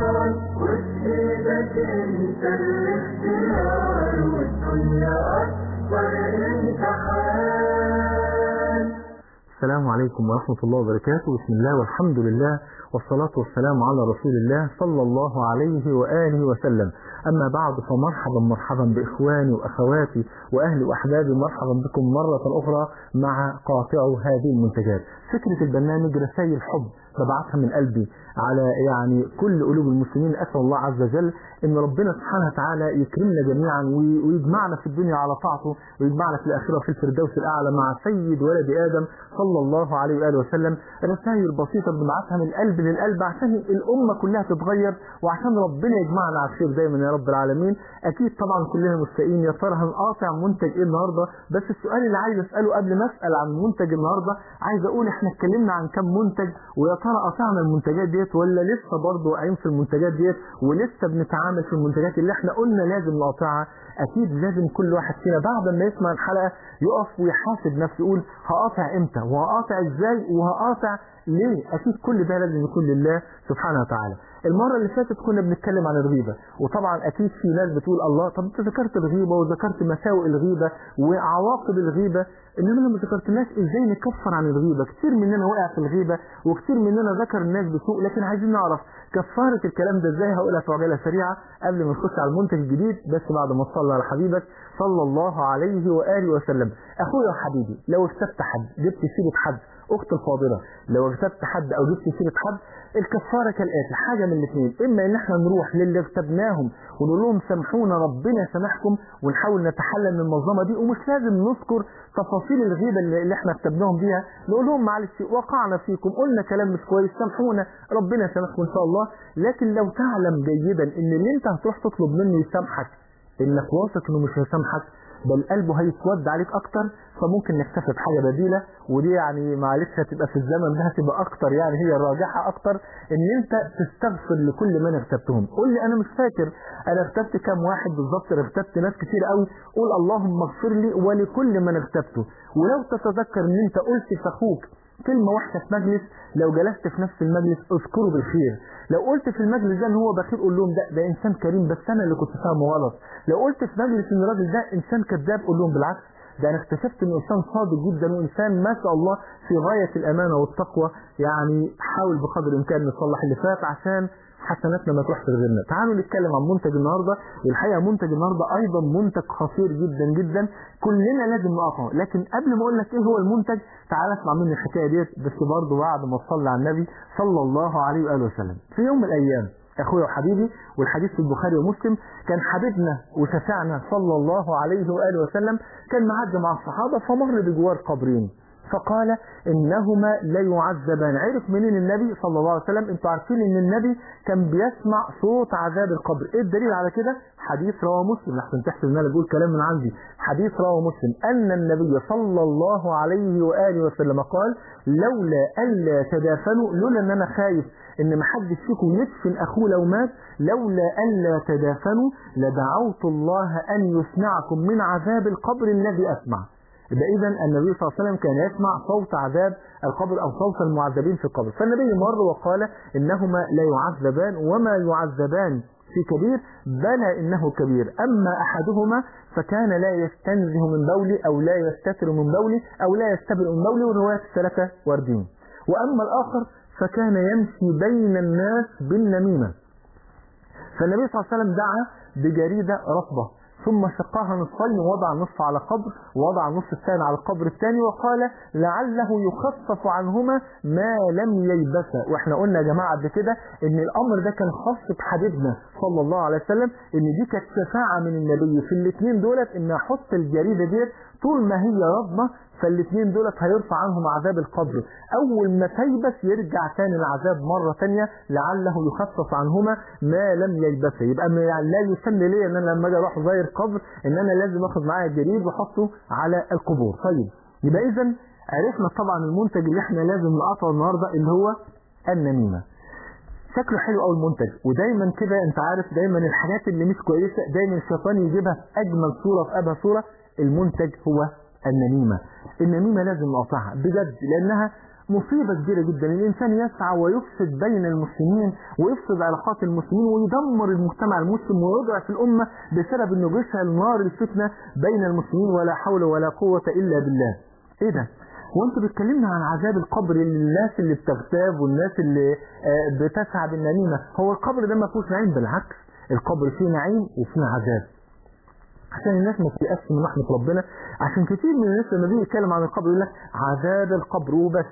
وبإيدك انت الاختيار والدنيا أكبر امتحان السلام عليكم ورحمة الله وبركاته بسم الله والحمد لله والصلاة والسلام على رسول الله صلى الله عليه وآله وسلم أما بعد فمرحبا مرحبا بإخواني وأخواتي وأهلي وأحبابي مرحبا بكم مرة أخرى مع قاطع هذه المنتجات فكرة البرنامج رسائل حب ببعثها من قلبي على يعني كل قلوب المسلمين أسأل الله عز وجل إن ربنا سبحانه وتعالى يكرمنا جميعا وي- ويجمعنا في الدنيا على طاعته ويجمعنا في الآخرة في الفردوس الأعلى مع سيد ولد آدم صلى الله عليه وآله وسلم رسائل بسيطة بنبعثها من القلب للقلب عشان الأمة كلها تتغير وعشان ربنا يجمعنا على الخير دايما يا رب العالمين أكيد طبعا كلنا مستائين يا ترى هنقاطع منتج إيه النهاردة بس السؤال اللي عايز أسأله قبل ما أسأل عن منتج النهاردة عايز أقول إحنا اتكلمنا عن كم منتج ويا ترى قطعنا المنتجات ديت ولا لسه برضه واقعين في المنتجات ديت ولسه بنتعامل في المنتجات اللي احنا قلنا لازم نقاطعها اكيد لازم كل واحد فينا بعد ما يسمع الحلقه يقف ويحاسب نفسه يقول هقاطع امتى وهقاطع ازاي وهقاطع ليه اكيد كل ده لازم يكون لله سبحانه وتعالى المره اللي فاتت كنا بنتكلم عن الغيبه وطبعا اكيد في ناس بتقول الله طب انت ذكرت الغيبه وذكرت مساوئ الغيبه وعواقب الغيبه انما انا ما ذكرتلناش ازاي نكفر عن الغيبه كتير مننا وقع في الغيبه وكتير مننا ذكر الناس بسوء لكن عايزين نعرف كفاره الكلام ده ازاي هقولها في عجاله سريعه قبل ما نخش على المنتج الجديد بس بعد ما تصلي على حبيبك صلى الله عليه واله وسلم اخويا وحبيبي لو اغتبت حد جبت سيره حد اخت الفاضله لو اغتبت حد او جبت سيره حد الكفاره كالاتي حاجه من الاثنين اما ان احنا نروح للي اغتبناهم ونقول لهم سامحونا ربنا يسامحكم ونحاول نتحلل من المنظمه دي ومش لازم نذكر تفاصيل الغيبه اللي اللي احنا اغتبناهم بيها نقول لهم معلش وقعنا فيكم قلنا كلام مش كويس سامحونا ربنا يسامحكم ان شاء الله لكن لو تعلم جيدا ان اللي انت هتروح تطلب منه يسامحك انك واثق انه مش هيسامحك بل قلبه هيسود عليك اكتر فممكن نكتفي بحاجه بديله ودي يعني معلش هتبقى في الزمن ده هتبقى اكتر يعني هي الراجحه اكتر ان انت تستغفر لكل من اغتبتهم قول لي انا مش فاكر انا اغتبت كام واحد بالظبط انا اغتبت ناس كتير قوي قول اللهم اغفر لي ولكل من اغتبته ولو تتذكر ان انت قلت في اخوك كلمة واحدة في مجلس لو جلست في نفس المجلس اذكره بالخير لو قلت في المجلس ده ان هو بخيل قول لهم ده ده انسان كريم بس انا اللي كنت فاهمه غلط لو قلت في مجلس ان الراجل ده انسان كذاب قول لهم بالعكس ده انا اكتشفت انه انسان صادق جدا وانسان ما شاء الله في غايه الامانه والتقوى يعني حاول بقدر الامكان نصلح اللي فات عشان حسناتنا ما تروحش لغيرنا تعالوا نتكلم عن منتج النهارده والحقيقه منتج النهارده ايضا منتج خطير جدا جدا كلنا لازم نقطعه لكن قبل ما اقول لك ايه هو المنتج تعال اسمع مني الحكايه ديت بس برضه بعد ما تصلي على النبي صلى الله عليه واله وسلم في يوم من الايام اخويا وحبيبي والحديث في البخاري ومسلم كان حبيبنا وشفعنا صلى الله عليه واله وسلم كان معدي مع الصحابه فمر بجوار قبرين فقال انهما لا يعذبان عرف منين النبي صلى الله عليه وسلم انتوا عارفين ان النبي كان بيسمع صوت عذاب القبر ايه الدليل على كده حديث رواه مسلم لحسن تحسب ان انا بقول كلام من عندي حديث رواه مسلم ان النبي صلى الله عليه واله وسلم قال لولا الا تدافنوا لولا ان انا خايف ان محدش فيكم يدفن اخوه لو مات لولا الا تدافنوا لدعوت الله ان يسمعكم من عذاب القبر الذي اسمع يبقى اذا النبي صلى الله عليه وسلم كان يسمع صوت عذاب القبر او صوت المعذبين في القبر فالنبي مر وقال انهما لا يعذبان وما يعذبان في كبير بلى انه كبير اما احدهما فكان لا يستنزه من بولي او لا يستتر من بولي او لا يستبرئ من بولي والروايات الثلاثه واردين واما الاخر فكان يمشي بين الناس بالنميمه فالنبي صلى الله عليه وسلم دعا بجريده رطبه ثم شقاها نصفين ووضع نصف على قبر ووضع النصف الثاني على القبر الثاني وقال لعله يخفف عنهما ما لم ييبسا واحنا قلنا يا جماعه قبل كده ان الامر ده كان خاص بحبيبنا صلى الله عليه وسلم ان دي كانت شفاعه من النبي في الاثنين دولت ان احط الجريده ديت طول ما هي رضمه فالاثنين دولت هيرفع عنهم عذاب القبر اول ما تيبس يرجع تاني العذاب مره تانية لعله يخفف عنهما ما لم يلبسه يبقى ما يعني لا يسن لي ان انا لما اجي اروح زاير قبر ان انا لازم اخد معايا جريد واحطه على القبور طيب يبقى اذا عرفنا طبعا المنتج اللي احنا لازم نقطعه النهارده اللي هو النميمه شكله حلو قوي المنتج ودايما كده انت عارف دايما الحاجات اللي مش كويسه دايما الشيطان يجيبها في اجمل صوره في ابهى صوره المنتج هو النميمه النميمه لازم نقطعها بجد لانها مصيبة كبيرة جدا الإنسان يسعى ويفسد بين المسلمين ويفسد علاقات المسلمين ويدمر المجتمع المسلم ويضعف الأمة بسبب أنه بيشعل نار الفتنة بين المسلمين ولا حول ولا قوة إلا بالله إيه ده؟ وانتوا بتكلمنا عن عذاب القبر للناس اللي بتغتاب والناس اللي آه، بتسعى بالنميمة هو القبر ده ما فيهوش نعيم بالعكس القبر فيه نعيم وفيه عذاب عشان الناس ما تيأسش من رحمة ربنا عشان كتير من الناس لما بيجي يتكلم عن القبر يقول لك عذاب القبر وبس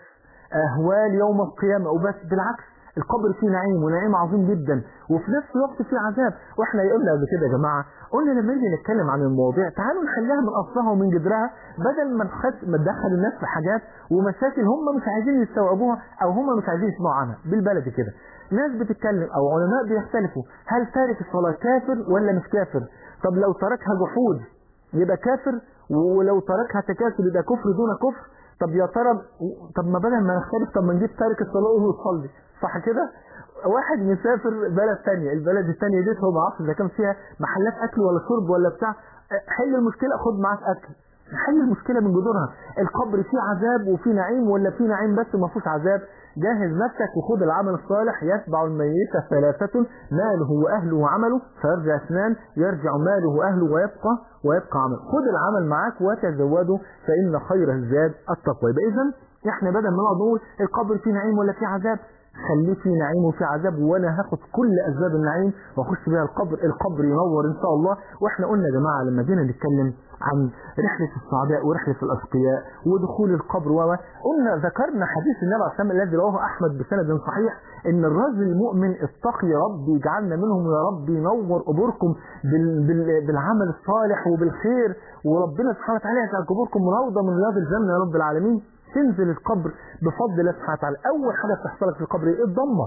أهوال يوم القيامة وبس بالعكس القبر فيه نعيم ونعيم عظيم جدا وفي نفس الوقت فيه عذاب واحنا قلنا قبل كده يا جماعه قلنا لما نيجي نتكلم عن المواضيع تعالوا نحلها من اصلها ومن جذرها بدل ما نخش ما ندخل الناس في حاجات ومشاكل هم مش عايزين يستوعبوها او هم مش عايزين يسمعوا عنها بالبلدي كده ناس بتتكلم او علماء بيختلفوا هل تارك الصلاه كافر ولا مش كافر طب لو تركها جحود يبقى كافر ولو تركها تكاسل يبقى كفر دون كفر طب يا ترى طب ما بدل ما نختلف طب ما نجيب تارك الصلاه ويصلي صح كده واحد مسافر بلد تانية البلد التانية دي هو ما اعرفش اذا كان فيها محلات اكل ولا شرب ولا بتاع حل المشكله خد معاك اكل حل المشكله من جذورها القبر فيه عذاب وفيه نعيم ولا فيه نعيم بس ما فيهوش عذاب جهز نفسك وخد العمل الصالح يتبع الميت ثلاثة ماله وأهله وعمله فيرجع اثنان يرجع ماله وأهله ويبقى ويبقى عمله خد العمل معاك وتزودوا فإن خير الزاد التقوى يبقى إذا احنا بدل ما نقعد نقول القبر فيه نعيم ولا فيه عذاب خليه فيه نعيم وفيه عذاب وانا هاخد كل اسباب النعيم واخش بيها القبر القبر ينور ان شاء الله واحنا قلنا يا جماعه لما جينا نتكلم عن رحله السعداء ورحله الاشقياء ودخول القبر و قلنا ذكرنا حديث النبي عليه الصلاه والسلام الذي رواه احمد بسند صحيح ان الرجل المؤمن اتقي ربي يجعلنا منهم يا رب ينور قبوركم بال بال بالعمل الصالح وبالخير وربنا سبحانه وتعالى يجعل قبوركم روضه من رياض الجنه يا رب العالمين تنزل القبر بفضل الله سبحانه وتعالى اول حاجه بتحصل لك في القبر ايه الضمه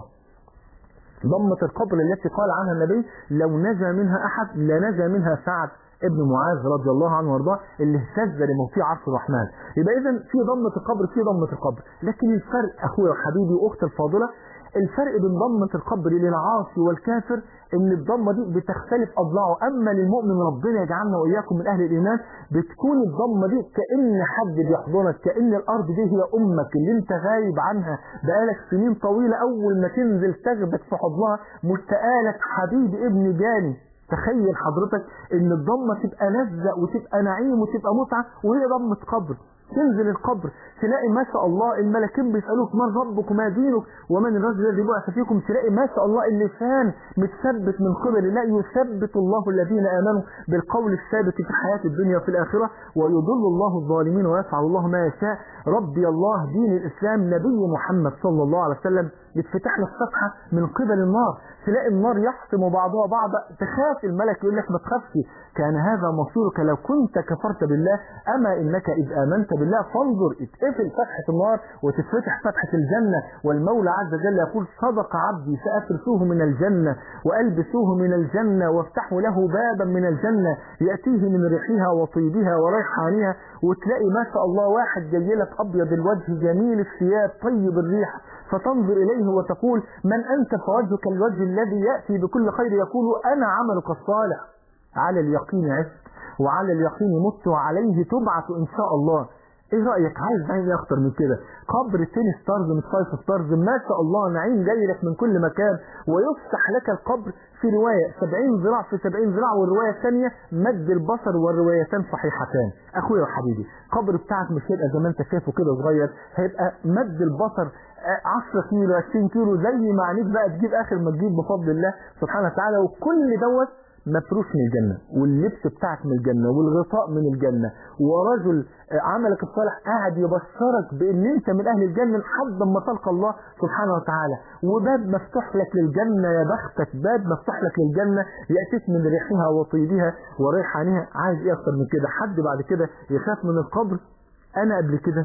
ضمة القبر التي قال عنها النبي لو نجا منها احد لنجا منها سعد ابن معاذ رضي الله عنه وارضاه اللي اهتز لموت عرش الرحمن يبقى اذا في ضمة القبر في ضمة القبر لكن الفرق اخويا وحبيبي واختي الفاضله الفرق بين ضمة القبر للعاصي والكافر ان الضمة دي بتختلف اضلاعه اما للمؤمن ربنا يجعلنا واياكم من اهل الايمان بتكون الضمة دي كأن حد بيحضنك كأن الارض دي هي امك اللي انت غايب عنها بقالك سنين طويلة اول ما تنزل تاخدك في حضنها مشتاقالك حبيبي ابن جاني تخيل حضرتك ان الضمة تبقى لذة وتبقى نعيم وتبقى متعة وهي ضمة قبر تنزل القبر تلاقي ما شاء الله الملكين بيسألوك من ربك وما دينك ومن الرجل الذي بعث فيكم تلاقي ما شاء الله اللسان متثبت من قبل الله يثبت الله الذين آمنوا بالقول الثابت في الحياة الدنيا وفي الآخرة ويضل الله الظالمين ويفعل الله ما يشاء ربي الله دين الإسلام نبي محمد صلى الله عليه وسلم يتفتح لك صفحة من قبل النار تلاقي النار يحطم بعضها بعضا تخاف الملك يقول لك ما تخافش كان هذا مصيرك لو كنت كفرت بالله أما إنك إذ آمنت بالله فانظر اتقفل فتحة النار وتتفتح فتحة الجنة والمولى عز وجل يقول صدق عبدي سأفرسوه من الجنة وألبسوه من الجنة وافتحوا له بابا من الجنة يأتيه من ريحها وطيبها وريحانها وتلاقي ما شاء الله واحد جاي لك أبيض الوجه جميل الثياب طيب الريح فتنظر إليه وتقول من أنت فوجهك الوجه الذي يأتي بكل خير يقول أنا عملك الصالح على اليقين عشت وعلى اليقين مت وعليه تبعث إن شاء الله ايه رأيك عايز نعيم اكتر من كده قبر 10 ستارز مش 5 ستارز ما شاء الله نعيم جاي لك من كل مكان ويفتح لك القبر في رواية 70 ذراع في 70 ذراع والرواية الثانية مد البصر والروايتان صحيحتان اخويا وحبيبي قبر بتاعك مش هيبقى زي ما انت شايفه كده صغير هيبقى مد البصر 10 كيلو 20 كيلو زي ما عينيك بقى تجيب اخر ما تجيب بفضل الله سبحانه وتعالى وكل دوت مفروش من الجنة واللبس بتاعك من الجنة والغطاء من الجنة ورجل عملك الصالح قاعد يبشرك بان انت من اهل الجنة لحد ما تلقى الله سبحانه وتعالى وباب مفتوح لك للجنة يا بختك باب مفتوح لك للجنة يأتيك من ريحها وطيبها وريحانها عايز ايه اكتر من كده حد بعد كده يخاف من القبر انا قبل كده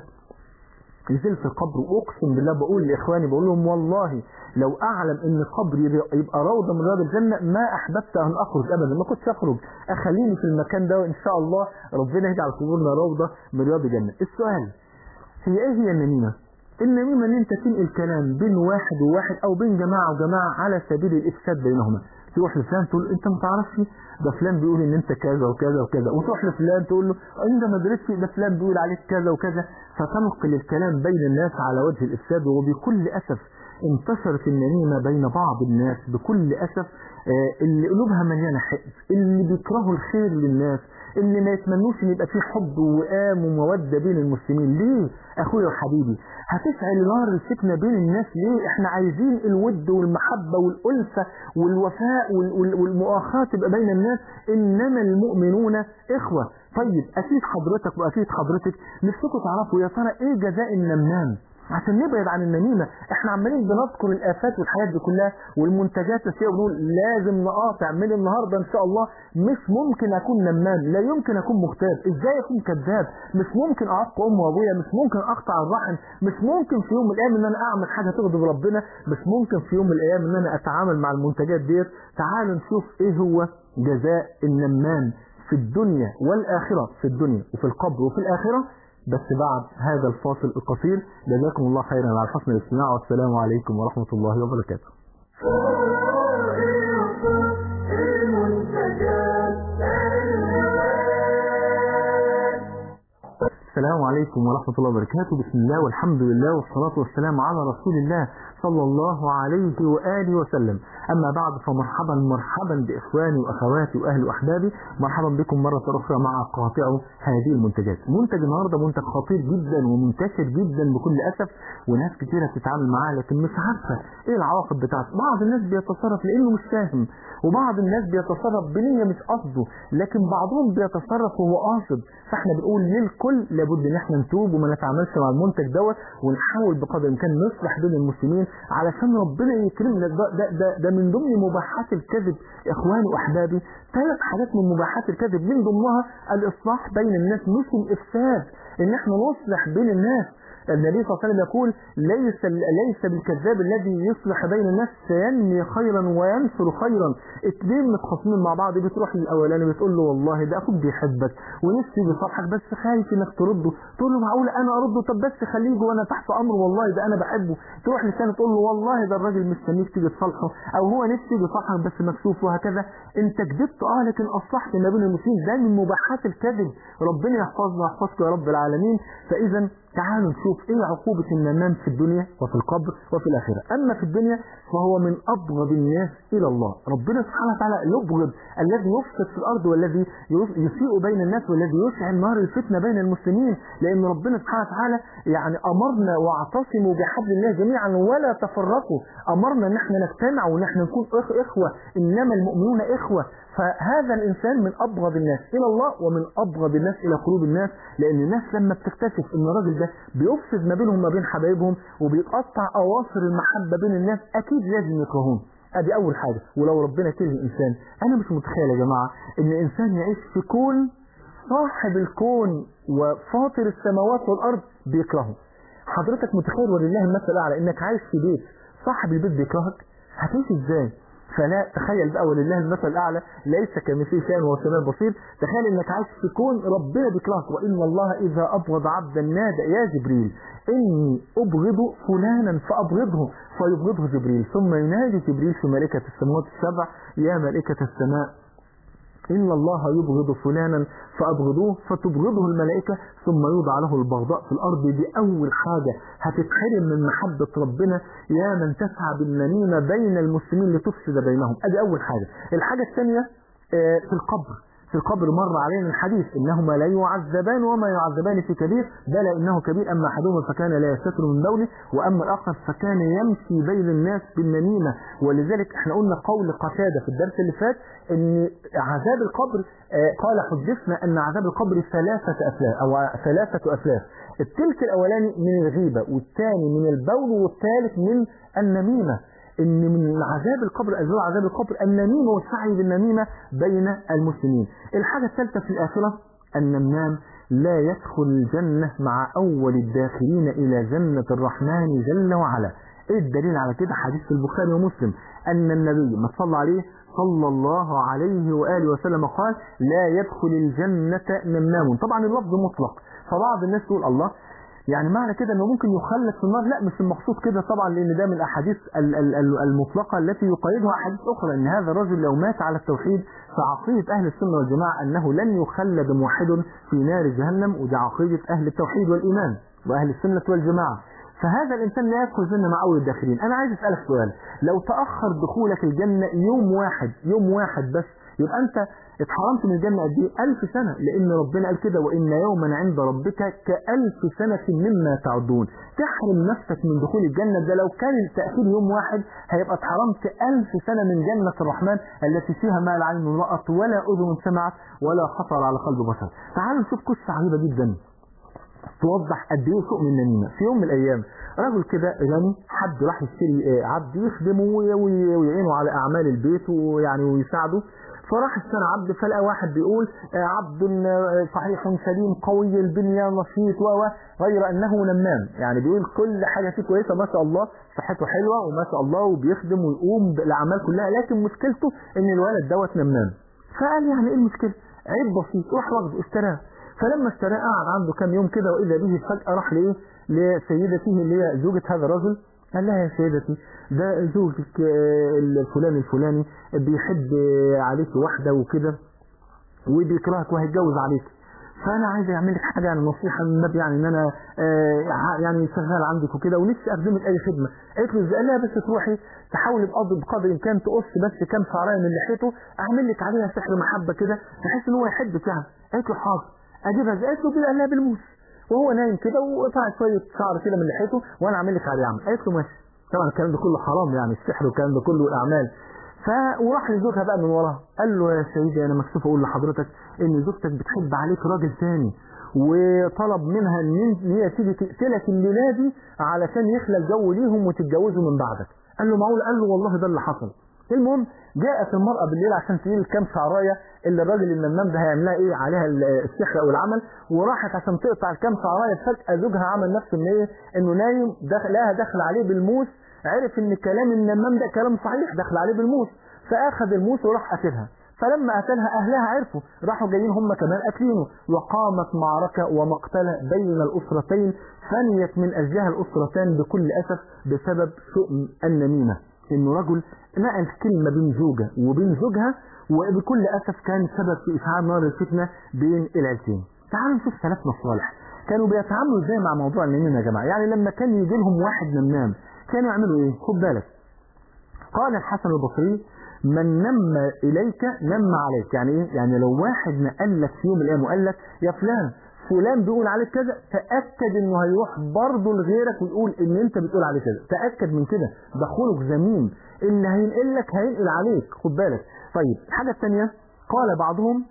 نزلت في القبر واقسم بالله بقول لاخواني بقول لهم والله لو اعلم ان القبر يبقى روضه من رياض الجنه ما احببت ان اخرج ابدا ما كنتش اخرج اخليني في المكان ده وان شاء الله ربنا يجعل قبورنا روضه من رياض الجنه السؤال هي ايه هي النميمه النميمه ان انت تنقل كلام بين واحد وواحد او بين جماعه وجماعه على سبيل الافساد بينهما تروح لفلان تقول انت ما تعرفش ده فلان بيقول ان انت كذا وكذا وكذا وتروح لفلان تقول له انت ما درستش ده فلان بيقول عليك كذا وكذا فتنقل الكلام بين الناس على وجه الافساد وبكل اسف انتشرت النميمة بين بعض الناس بكل أسف آه، اللي قلوبها مليانة حقد اللي بيكرهوا الخير للناس اللي ما يتمنوش ان يبقى في حب وقام ومودة بين المسلمين ليه اخويا وحبيبي هتشعل نار الفتنة بين الناس ليه احنا عايزين الود والمحبة والألفة والوفاء وال- وال- والمؤاخاة تبقى بين الناس انما المؤمنون اخوة طيب اكيد حضرتك واكيد حضرتك نفسكم تعرفوا يا ترى ايه جزاء النمام عشان نبعد عن النميمة احنا عمالين بنذكر الافات والحاجات دي كلها والمنتجات السيئة ونقول لازم نقاطع من النهاردة ان شاء الله مش ممكن اكون نمام لا يمكن اكون مغتاب ازاي اكون كذاب مش ممكن اعق امي وابويا مش ممكن اقطع الرحم مش ممكن في يوم من الايام ان انا اعمل حاجة تغضب ربنا مش ممكن في يوم من الايام ان انا اتعامل مع المنتجات ديت تعالوا نشوف ايه هو جزاء النمام في الدنيا والآخرة في الدنيا وفي القبر وفي الآخرة بس بعد هذا الفاصل القصير جزاكم الله خيرا على حسن الاستماع والسلام عليكم ورحمة الله وبركاته السلام عليكم ورحمة الله وبركاته بسم الله والحمد لله والصلاة والسلام على رسول الله صلى الله عليه وآله وسلم أما بعد فمرحبا مرحبا بإخواني وأخواتي وأهلي وأحبابي مرحبا بكم مرة أخرى مع قاطع هذه المنتجات منتج النهاردة منتج خطير جدا ومنتشر جدا بكل أسف وناس كتيرة بتتعامل معاه لكن مش عارفة إيه العواقب بتاعته بعض الناس بيتصرف لأنه مش فاهم وبعض الناس بيتصرف بنية مش قصده لكن بعضهم بيتصرف وهو قاصد فاحنا بنقول للكل لابد ان احنا نتوب وما نتعاملش مع المنتج دوت ونحاول بقدر الامكان نصلح بين المسلمين علشان ربنا يكرمنا ده, ده, ده, ده من ضمن مباحات الكذب اخواني واحبابي ثلاث حاجات من مباحات الكذب من ضمنها الاصلاح بين الناس مش الافساد ان احنا نصلح بين الناس النبي صلى الله عليه وسلم يقول ليس ليس بالكذاب الذي يصلح بين الناس سينمي خيرا وينشر خيرا اتنين متخاصمين مع بعض بتروح للاولاني بتقول له والله ده اخوك بيحبك ونفسي بيصالحك بس خايف انك ترده تقول له معقول انا ارده طب بس خليه جوه انا تحت امره والله ده انا بحبه تروح لسانه تقول له والله ده الراجل مستنيك تيجي تصالحه او هو نفسه بيصالحك بس مكسوف وهكذا انت كذبت اه لكن اصلحت ما بين المسلمين ده من مباحات الكذب ربنا يحفظنا ويحفظك يا رب العالمين فاذا تعالوا نشوف ايه عقوبة النمام في الدنيا وفي القبر وفي الآخرة أما في الدنيا فهو من أبغض الناس إلى الله ربنا سبحانه وتعالى يبغض الذي يفسد في الأرض والذي يسيء بين الناس والذي يشعل نار الفتنة بين المسلمين لأن ربنا سبحانه وتعالى يعني أمرنا واعتصموا بحبل الله جميعا ولا تفرقوا أمرنا أن احنا نجتمع وأن احنا نكون إخ- إخوة إنما المؤمنون إخوة فهذا الإنسان من أبغض الناس إلى الله ومن أبغض الناس إلى قلوب الناس لأن الناس لما بتكتشف إن الراجل ده بيفسد ما بينهم ما بين حبايبهم وبيقطع أواصر المحبة بين الناس أكيد لازم يكرهون ادي اول حاجة ولو ربنا كره انسان انا مش متخيل يا جماعة ان انسان يعيش في كون صاحب الكون وفاطر السماوات والارض بيكرهه حضرتك متخيل ولله المثل الاعلى انك عايش في بيت صاحب البيت بيكرهك هتعيش ازاي فلا تخيل بقى ولله المثل الاعلى ليس كمثله شيء وهو السميع البصير تخيل انك عايش في كون ربنا بيكرهك وان الله اذا ابغض عبدا نادى يا جبريل اني ابغض فلانا فابغضه فيبغضه جبريل ثم ينادي جبريل في ملائكه السماوات السبع يا ملائكه السماء إن الله يبغض فلانا فأبغضوه فتبغضه الملائكة ثم يوضع له البغضاء في الأرض دي أول حاجة هتتحرم من محبة ربنا يا من تسعى بالنميمة بين المسلمين لتفسد بينهم أدي أول حاجة الحاجة الثانية آه، في القبر في القبر مر علينا الحديث إنهما لا يعذبان وما يعذبان في كبير بلى إنه كبير أما أحدهما فكان لا يستتر من بوله وأما الآخر فكان يمشي بين الناس بالنميمة ولذلك احنا قلنا قول قتادة في الدرس اللي فات إن عذاب القبر آه، قال حدثنا أن عذاب القبر ثلاثة أفلاس أو ثلاثة أفلاس التلك الأولاني من الغيبة والثاني من البول والثالث من النميمة ان من عذاب القبر اسباب عذاب القبر النميمه والسعي بالنميمه بين المسلمين. الحاجه الثالثه في الاخره النمام لا يدخل الجنه مع اول الداخلين الى جنه الرحمن جل وعلا. ايه الدليل على كده؟ حديث في البخاري ومسلم ان النبي ما صلى عليه صلى الله عليه واله وسلم قال لا يدخل الجنه نمام. طبعا اللفظ مطلق فبعض الناس تقول الله يعني معنى كده انه ممكن يخلد في النار لا مش المقصود كده طبعا لان ده من الاحاديث ال- ال- ال- المطلقه التي يقيدها احاديث اخرى ان هذا الرجل لو مات على التوحيد فعقيده اهل السنه والجماعه انه لن يخلد موحد في نار جهنم ودي عقيده اهل التوحيد والايمان واهل السنه والجماعه فهذا الانسان لا يدخل الجنه مع اول الداخلين انا عايز اسالك سؤال لو تاخر دخولك الجنه يوم واحد يوم واحد بس يبقى انت اتحرمت من الجنه قد ايه؟ ألف سنه لان ربنا قال كده وان يوما عند ربك كألف سنه مما تعدون تحرم نفسك من دخول الجنه ده لو كان التاخير يوم واحد هيبقى اتحرمت ألف سنه من جنه الرحمن التي فيها ما لا عين رأت ولا اذن سمعت ولا خطر على قلب بشر تعالوا نشوف قصه عجيبه جدا توضح قد ايه سوء من النميمه في يوم من الايام رجل كده غني حد راح يشتري آه، عبد يخدمه وي- وي- ويعينه على اعمال البيت ويعني ويساعده فراح اشترى عبد فلقى واحد بيقول آه، عبد آه، صحيح سليم قوي البنيه نشيط و و غير انه نمام يعني بيقول كل حاجه فيه كويسه ما شاء الله صحته حلوه وما شاء الله وبيخدم ويقوم بالاعمال كلها لكن مشكلته ان الولد دوت نمام فقال يعني ايه المشكله عيب بسيط راح واخده اشتراه فلما اشتراه قعد عنده كام يوم كده واذا به فجاه راح لايه لسيدته اللي هي زوجة هذا الرجل قال لها يا سيدتي ده زوجك آه، الفلاني الفلاني بيحب آه، عليك واحده وكده وبيكرهك وهيتجوز عليك فانا عايز اعمل لك حاجه يعني نصيحه من النبي يعني ان انا آه ع- يعني شغال عندك وكده ونفسي اخدمك اي خدمه قالت له ازاي قال لها بس تروحي تحاولي بقدر بقدر الامكان تقص بس كام شعرايه من لحيته اعمل لك عليها سحر محبه كده بحيث ان هو يحبك يعني قالت له حاضر اجيبها ازاي قالت له كده قال لها بالموس وهو نايم كده وقطع شويه شعر كده من لحيته وانا اعمل لك عليه عمل قالت له ماشي طبعا الكلام ده كله حرام يعني السحر والكلام ده كله الاعمال ف وراح لزوجها بقى من وراها قال له يا سيدي انا مكسوف اقول لحضرتك ان زوجتك بتحب عليك راجل تاني وطلب منها ان إن هي تيجي تقتلك الليله دي علشان يخلى الجو ليهم وتتجوزوا من بعدك قال له معقول قال له والله ده اللي حصل المهم جاءت المرأة بالليل عشان تجيب كام شعراية اللي الراجل النمام ده هيعملها ايه عليها السحر او العمل وراحت عشان تقطع الكام شعراية فجأة زوجها عمل نفسه ان ايه انه نايم دخل لها دخل عليه بالموس عرف ان كلام النمام ده كلام صحيح دخل عليه بالموس فاخذ الموس وراح قتلها فلما قتلها اهلها عرفوا راحوا جايين هم كمان قاتلينه وقامت معركة ومقتلة بين الاسرتين فنيت من اجلها الاسرتان بكل اسف بسبب شؤم النميمة انه رجل نقل كلمة بين زوجة وبين زوجها وبكل اسف كان سبب في اشعال نار الفتنة بين العيلتين تعالوا نشوف سلفنا الصالح كانوا بيتعاملوا ازاي مع موضوع النميمة يا جماعة يعني لما كان يجي لهم واحد نمام كانوا يعملوا ايه خد بالك قال الحسن البصري من نم إليك نم عليك يعني إيه؟ يعني لو واحد نقل لك في يوم من الأيام وقال لك يا فلان فلان بيقول عليك كذا تأكد إنه هيروح برضه لغيرك ويقول إن أنت بتقول عليه كذا تأكد من كده ده خلق زمين اللي هينقل لك هينقل عليك خد بالك طيب الحاجة الثانية قال بعضهم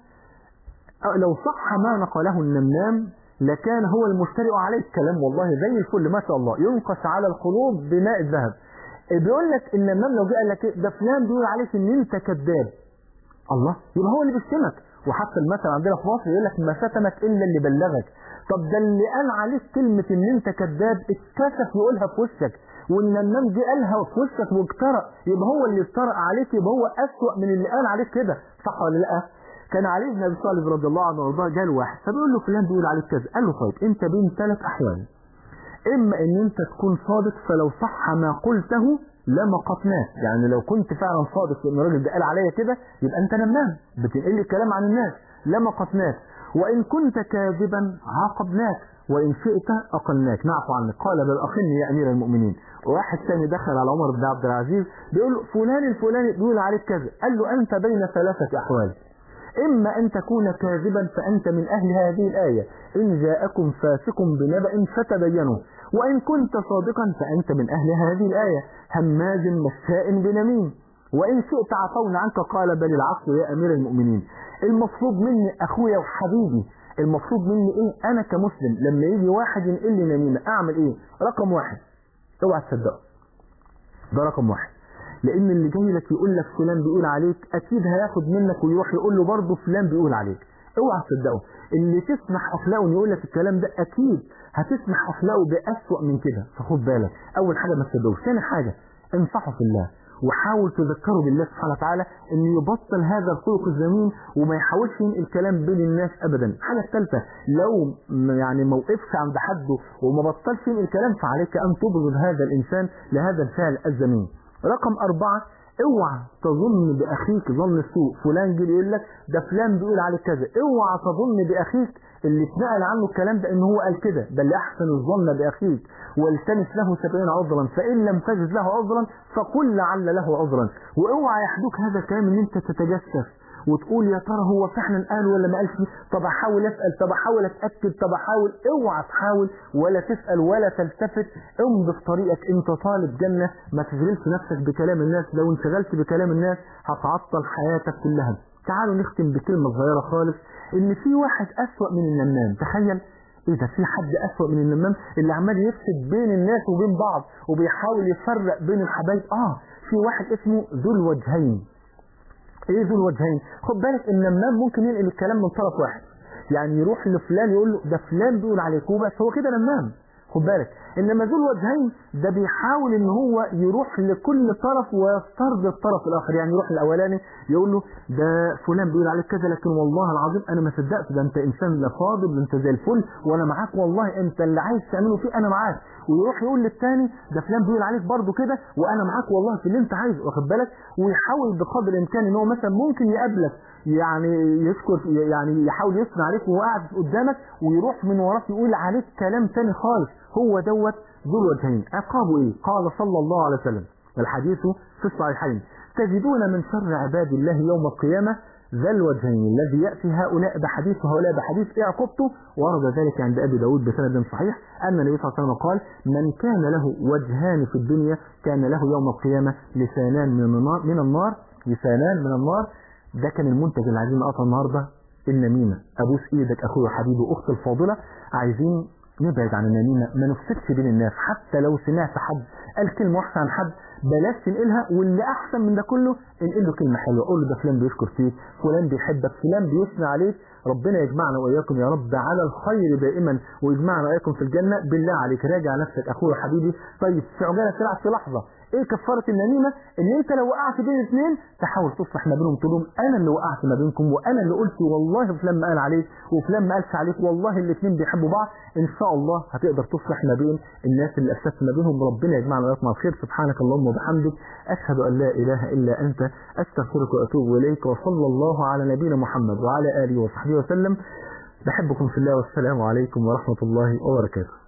لو صح ما نقله النمام لكان هو المشترئ عليه الكلام والله زي الفل ما شاء الله ينقش على القلوب بماء الذهب بيقول لك ان النمام لو جه قال لك إيه؟ ده فلان بيقول عليك ان انت كذاب الله يبقى هو اللي بيشتمك وحتى المثل عندنا في مصر يقول لك ما شتمك الا اللي بلغك طب ده اللي قال عليك كلمة ان انت كذاب اتكسف يقولها في وشك وان النمام جه قالها في وشك واجترأ يبقى هو اللي اجترأ عليك يبقى هو اسوأ من اللي قال عليك كده صح ولا لا كان علي بن ابي طالب رضي الله عنه وارضاه جاله واحد فبيقول له فلان بيقول عليك كذا قال له طيب انت بين ثلاث احوال اما ان انت تكون صادق فلو صح ما قلته لما قتناك يعني لو كنت فعلا صادق ان الراجل ده قال عليا كده يبقى انت نمام بتنقل لي الكلام عن الناس لما قتناك وان كنت كاذبا عاقبناك وان شئت اقلناك نعفو عنك قال بل اقلني يا امير المؤمنين واحد ثاني دخل على عمر بن عبد العزيز بيقول له فلان الفلاني بيقول عليك كذا قال له انت بين ثلاثه احوال إما أن تكون كاذبا فأنت من أهل هذه الآية إن جاءكم فاسق بنبأ فتبينوا وإن كنت صادقا فأنت من أهل هذه الآية هماز مشاء بنميم وإن شئت عفونا عنك قال بل العفو يا أمير المؤمنين المطلوب مني أخويا وحبيبي المفروض مني إيه أنا كمسلم لما يجي واحد ينقل لي نميمة أعمل إيه رقم واحد اوعى تصدقه ده رقم واحد لان اللي جاي لك يقول لك فلان بيقول عليك اكيد هياخد منك ويروح يقول له برضه فلان بيقول عليك اوعى تصدقه اللي تسمح اخلاقه انه يقول لك الكلام ده اكيد هتسمح اخلاقه باسوأ من كده فخد بالك اول حاجه ما تصدقوش ثاني حاجه انصحه في الله وحاول تذكره بالله سبحانه وتعالى انه يبطل هذا الخلق الذميم وما يحاولش ينقل كلام بين الناس ابدا الحاجه الثالثه لو م- يعني ما وقفش عند حده وما بطلش ينقل كلام فعليك ان تبغض هذا الانسان لهذا الفعل الذميم رقم أربعة اوعى تظن باخيك ظن السوء فلان جه يقول لك ده فلان بيقول عليك كذا اوعى تظن باخيك اللي اتنقل عنه الكلام ده ان هو قال كده بل احسن الظن باخيك والتمس له سبعين عذرا فان لم تجد له عذرا فقل لعل له عذرا واوعى يحدوك هذا الكلام ان انت تتجسس وتقول يا ترى هو فعلا قال ولا ما قالش طب احاول اسال طب احاول اتاكد طب احاول اوعى تحاول ولا تسال ولا تلتفت امضي في طريقك انت طالب جنه ما تشغلش نفسك بكلام الناس لو انشغلت بكلام الناس هتعطل حياتك كلها تعالوا نختم بكلمه صغيره خالص ان في واحد اسوأ من النمام تخيل ايه ده في حد اسوأ من النمام اللي عمال يفسد بين الناس وبين بعض وبيحاول يفرق بين الحبايب اه في واحد اسمه ذو الوجهين ايه ذو الوجهين خد بالك النمام ممكن ينقل الكلام من طرف واحد يعني يروح لفلان يقول له ده فلان بيقول عليك وبس هو كده نمام خد بالك انما ذو الوجهين ده بيحاول ان هو يروح لكل طرف ويفترض الطرف الاخر يعني يروح الاولاني يقول له ده فلان بيقول عليك كذا لكن والله العظيم انا ما صدقت ده انت انسان لا فاضل ده انت زي الفل وانا معاك والله انت اللي عايز تعمله فيه انا معاك ويروح يقول للتاني ده فلان بيقول عليك برضه كده وانا معاك والله في اللي انت عايزه واخد بالك ويحاول بقدر الامكان ان هو مثلا ممكن يقابلك يعني يشكر يعني يحاول يثني عليك وهو قاعد قدامك ويروح من وراك يقول عليك كلام تاني خالص هو دوت ذو الوجهين عقابه ايه قال صلى الله عليه وسلم الحديث في الصحيحين تجدون من شر عباد الله يوم القيامة ذا الوجهين الذي يأتي هؤلاء بحديث وهؤلاء بحديث ايه عقوبته ورد ذلك عند أبي داود بسند صحيح أن النبي صلى الله عليه وسلم قال من كان له وجهان في الدنيا كان له يوم القيامة لسانان من النار من النار لسانان من النار ده كان المنتج اللي عايزين نقطع النهارده النميمة أبوس إيدك أخويا وحبيبي أختي الفاضلة عايزين نبعد عن النميمة ما نفسدش بين الناس حتى لو سمعت حد قال كلمة وحشة عن حد بلاش تنقلها واللي أحسن من ده كله انقل له كلمة حلوة قول له ده فلان بيشكر فيك فلان بيحبك فلان بيثني عليك ربنا يجمعنا وإياكم يا رب على الخير دائما ويجمعنا وإياكم في الجنة بالله عليك راجع نفسك أخويا وحبيبي طيب في عجالة سرعة في لحظة ايه كفارة النميمة ان انت لو وقعت بين اثنين تحاول تصلح ما بينهم تقول لهم انا اللي وقعت ما بينكم وانا اللي قلت والله فلان ما قال عليك وفلان ما قالش عليك والله الاثنين بيحبوا بعض ان شاء الله هتقدر تصلح ما بين الناس اللي افسدت ما بينهم ربنا يجمعنا وياكم على الخير سبحانك اللهم وبحمدك اشهد ان لا اله الا انت استغفرك واتوب اليك وصلى الله على نبينا محمد وعلى اله وصحبه وسلم بحبكم في الله والسلام عليكم ورحمة الله وبركاته